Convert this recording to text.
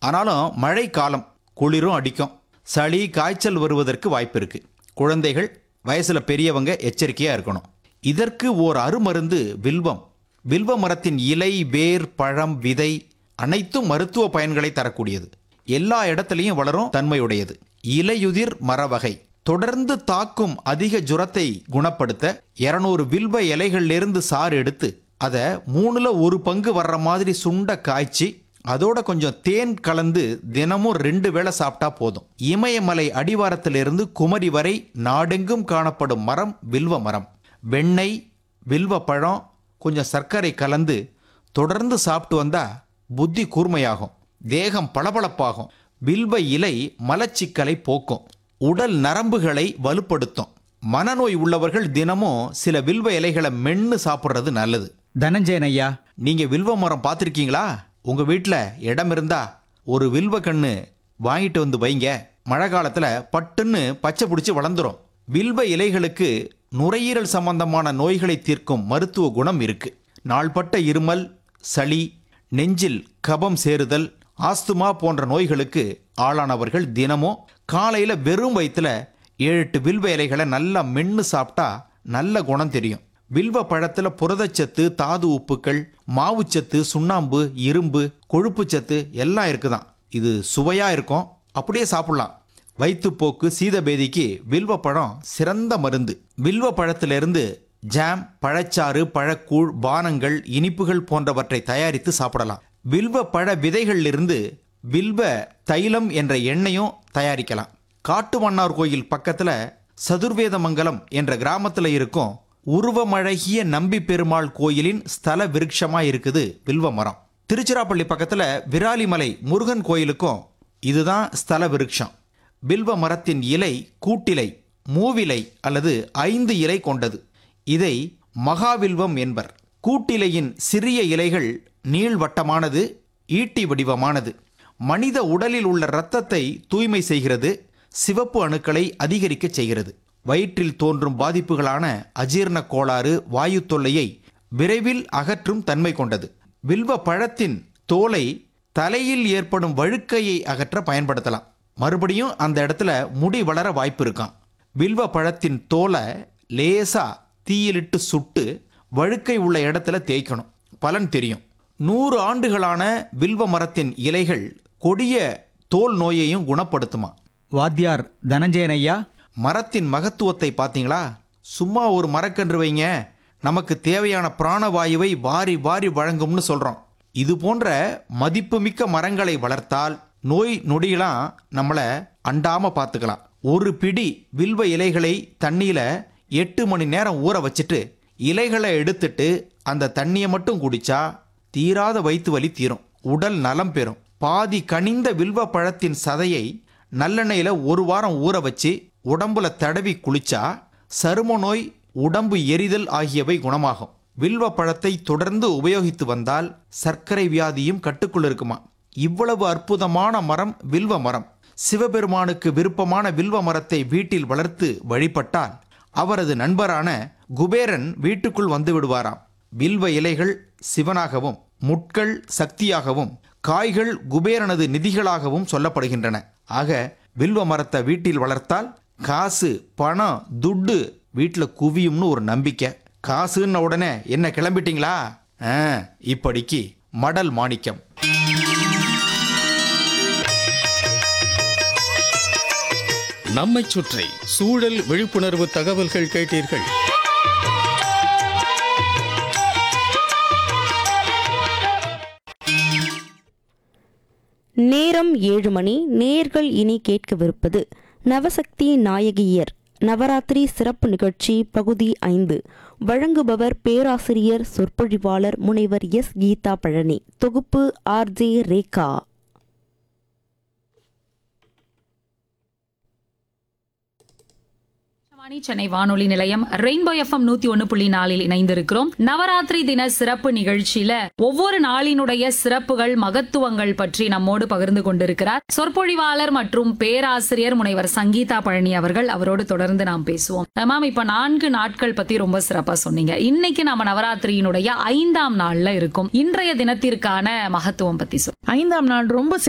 ஆனாலும் மழை காலம் குளிரும் அடிக்கும் சளி காய்ச்சல் வருவதற்கு வாய்ப்பு இருக்கு குழந்தைகள் வயசுல பெரியவங்க எச்சரிக்கையா இருக்கணும் இதற்கு ஓர் அருமருந்து வில்வம் வில்வ மரத்தின் இலை வேர் பழம் விதை அனைத்தும் மருத்துவ பயன்களை தரக்கூடியது எல்லா இடத்துலையும் வளரும் தன்மையுடையது இலையுதிர் மரவகை தொடர்ந்து தாக்கும் அதிக ஜுரத்தை குணப்படுத்த 200 வில்வ இலைகள்லேருந்து சாறு எடுத்து அதை மூணுல ஒரு பங்கு வர்ற மாதிரி சுண்ட காய்ச்சி அதோட கொஞ்சம் தேன் கலந்து தினமும் ரெண்டு வேளை சாப்பிட்டா போதும் இமயமலை அடிவாரத்திலிருந்து குமரி வரை நாடெங்கும் காணப்படும் மரம் வில்வ மரம் வெண்ணெய் வில்வ பழம் கொஞ்சம் சர்க்கரை கலந்து தொடர்ந்து சாப்பிட்டு வந்தா புத்தி கூர்மையாகும் தேகம் பளபளப்பாகும் வில்வ இலை மலச்சிக்கலை போக்கும் உடல் நரம்புகளை வலுப்படுத்தும் மனநோய் உள்ளவர்கள் தினமும் சில வில்வ இலைகளை மென்னு சாப்பிட்றது நல்லது தனஞ்சயன் ஐயா நீங்க வில்வ மரம் பார்த்துருக்கீங்களா உங்க வீட்டில் இடம் இருந்தா ஒரு வில்வ கண்ணு வாங்கிட்டு வந்து வைங்க மழை காலத்துல பட்டுன்னு பச்சை பிடிச்சி வளர்ந்துரும் வில்வ இலைகளுக்கு நுரையீரல் சம்பந்தமான நோய்களை தீர்க்கும் மருத்துவ குணம் இருக்கு நாள்பட்ட இருமல் சளி நெஞ்சில் கபம் சேருதல் ஆஸ்துமா போன்ற நோய்களுக்கு ஆளானவர்கள் தினமும் காலையில வெறும் வயிற்றுல ஏழு எட்டு வில்வ இலைகளை நல்லா மென்னு சாப்பிட்டா நல்ல குணம் தெரியும் வில்வ பழத்துல புரதச்சத்து தாது உப்புக்கள் மாவுச்சத்து சுண்ணாம்பு இரும்பு கொழுப்புச்சத்து எல்லாம் இருக்குதாம் இது சுவையா இருக்கும் அப்படியே சாப்பிடலாம் வயிற்றுப்போக்கு சீதபேதிக்கு வில்வ பழம் சிறந்த மருந்து வில்வ பழத்திலிருந்து ஜாம் பழச்சாறு பழக்கூழ் பானங்கள் இனிப்புகள் போன்றவற்றை தயாரித்து சாப்பிடலாம் வில்வ பழ விதைகளிலிருந்து வில்வ தைலம் என்ற எண்ணெயும் தயாரிக்கலாம் காட்டுமன்னார் கோயில் பக்கத்துல சதுர்வேதமங்கலம் என்ற கிராமத்துல இருக்கும் உருவமழகிய நம்பி பெருமாள் கோயிலின் ஸ்தல விருட்சமா இருக்குது வில்வ மரம் திருச்சிராப்பள்ளி பக்கத்துல விராலிமலை முருகன் கோயிலுக்கும் இதுதான் ஸ்தல விருட்சம் வில்வ மரத்தின் இலை கூட்டிலை மூவிலை அல்லது ஐந்து இலை கொண்டது இதை மகாவில்வம் என்பர் கூட்டிலையின் சிறிய இலைகள் நீள்வட்டமானது ஈட்டி வடிவமானது மனித உடலில் உள்ள இரத்தத்தை தூய்மை செய்கிறது சிவப்பு அணுக்களை அதிகரிக்க செய்கிறது வயிற்றில் தோன்றும் பாதிப்புகளான அஜீரண கோளாறு வாயு தொல்லையை விரைவில் அகற்றும் தன்மை கொண்டது வில்வ பழத்தின் தோலை தலையில் ஏற்படும் வழுக்கையை அகற்ற பயன்படுத்தலாம் மறுபடியும் அந்த இடத்துல முடி வளர வாய்ப்பு இருக்காம் வில்வ பழத்தின் தோலை லேசா தீயிலிட்டு சுட்டு வழுக்கை உள்ள இடத்துல தேய்க்கணும் பலன் தெரியும் நூறு ஆண்டுகளான வில்வ மரத்தின் இலைகள் கொடிய தோல் நோயையும் குணப்படுத்துமா வாத்தியார் தனஞ்சயன் ஐயா மரத்தின் மகத்துவத்தை பார்த்தீங்களா சும்மா ஒரு மரக்கன்று வைங்க நமக்கு தேவையான பிராணவாயுவை வாரி வாரி வழங்கும்னு சொல்றோம் இது போன்ற மதிப்புமிக்க மரங்களை வளர்த்தால் நோய் நொடியெல்லாம் நம்மளை அண்டாம பார்த்துக்கலாம் ஒரு பிடி வில்வ இலைகளை தண்ணியில எட்டு மணி நேரம் ஊற வச்சுட்டு இலைகளை எடுத்துட்டு அந்த தண்ணியை மட்டும் குடிச்சா தீராத வயிற்று வலி தீரும் உடல் நலம் பெறும் பாதி கனிந்த வில்வ பழத்தின் சதையை நல்லெண்ணெயில ஒரு வாரம் ஊற வச்சு உடம்புல தடவி குளிச்சா சரும நோய் உடம்பு எரிதல் ஆகியவை குணமாகும் வில்வ பழத்தை தொடர்ந்து உபயோகித்து வந்தால் சர்க்கரை வியாதியும் கட்டுக்குள் இருக்குமா இவ்வளவு அற்புதமான மரம் வில்வ மரம் சிவபெருமானுக்கு விருப்பமான வில்வ மரத்தை வீட்டில் வளர்த்து வழிபட்டால் அவரது நண்பரான குபேரன் வீட்டுக்குள் வந்து விடுவாராம் வில்வ இலைகள் சிவனாகவும் முட்கள் சக்தியாகவும் காய்கள் குபேரனது நிதிகளாகவும் சொல்லப்படுகின்றன ஆக வில்வ மரத்தை வீட்டில் வளர்த்தால் காசு பணம் துட்டு வீட்டில் குவியும்னு ஒரு நம்பிக்கை காசுன்ன உடனே என்ன கிளம்பிட்டீங்களா ஆ, இப்படிக்கு மடல் மாணிக்கம் நம்மைச் சுற்றி சூழல் விழிப்புணர்வு தகவல்கள் கேட்டீர்கள் நேரம் ஏழு மணி நேர்கள் இனி கேட்கவிருப்பது நவசக்தி நாயகியர் நவராத்திரி சிறப்பு நிகழ்ச்சி பகுதி ஐந்து வழங்குபவர் பேராசிரியர் சொற்பொழிவாளர் முனைவர் எஸ் கீதா பழனி தொகுப்பு ஆர் ஜே ரேகா ஆகாஷவாணி சென்னை வானொலி நிலையம் ரெயின்போ எஃப்எம் நூத்தி ஒன்னு புள்ளி நாலில் இணைந்திருக்கிறோம் நவராத்திரி தின சிறப்பு நிகழ்ச்சியில ஒவ்வொரு நாளினுடைய சிறப்புகள் மகத்துவங்கள் பற்றி நம்மோடு பகிர்ந்து கொண்டிருக்கிறார் சொற்பொழிவாளர் மற்றும் பேராசிரியர் முனைவர் சங்கீதா பழனி அவர்கள் அவரோடு தொடர்ந்து நாம் பேசுவோம் மேம் இப்ப நான்கு நாட்கள் பத்தி ரொம்ப சிறப்பா சொன்னீங்க இன்னைக்கு நம்ம நவராத்திரியினுடைய ஐந்தாம் நாள்ல இருக்கும் இன்றைய தினத்திற்கான மகத்துவம் பத்தி சொல்லுங்க ஐந்தாம் நாள் ரொம்ப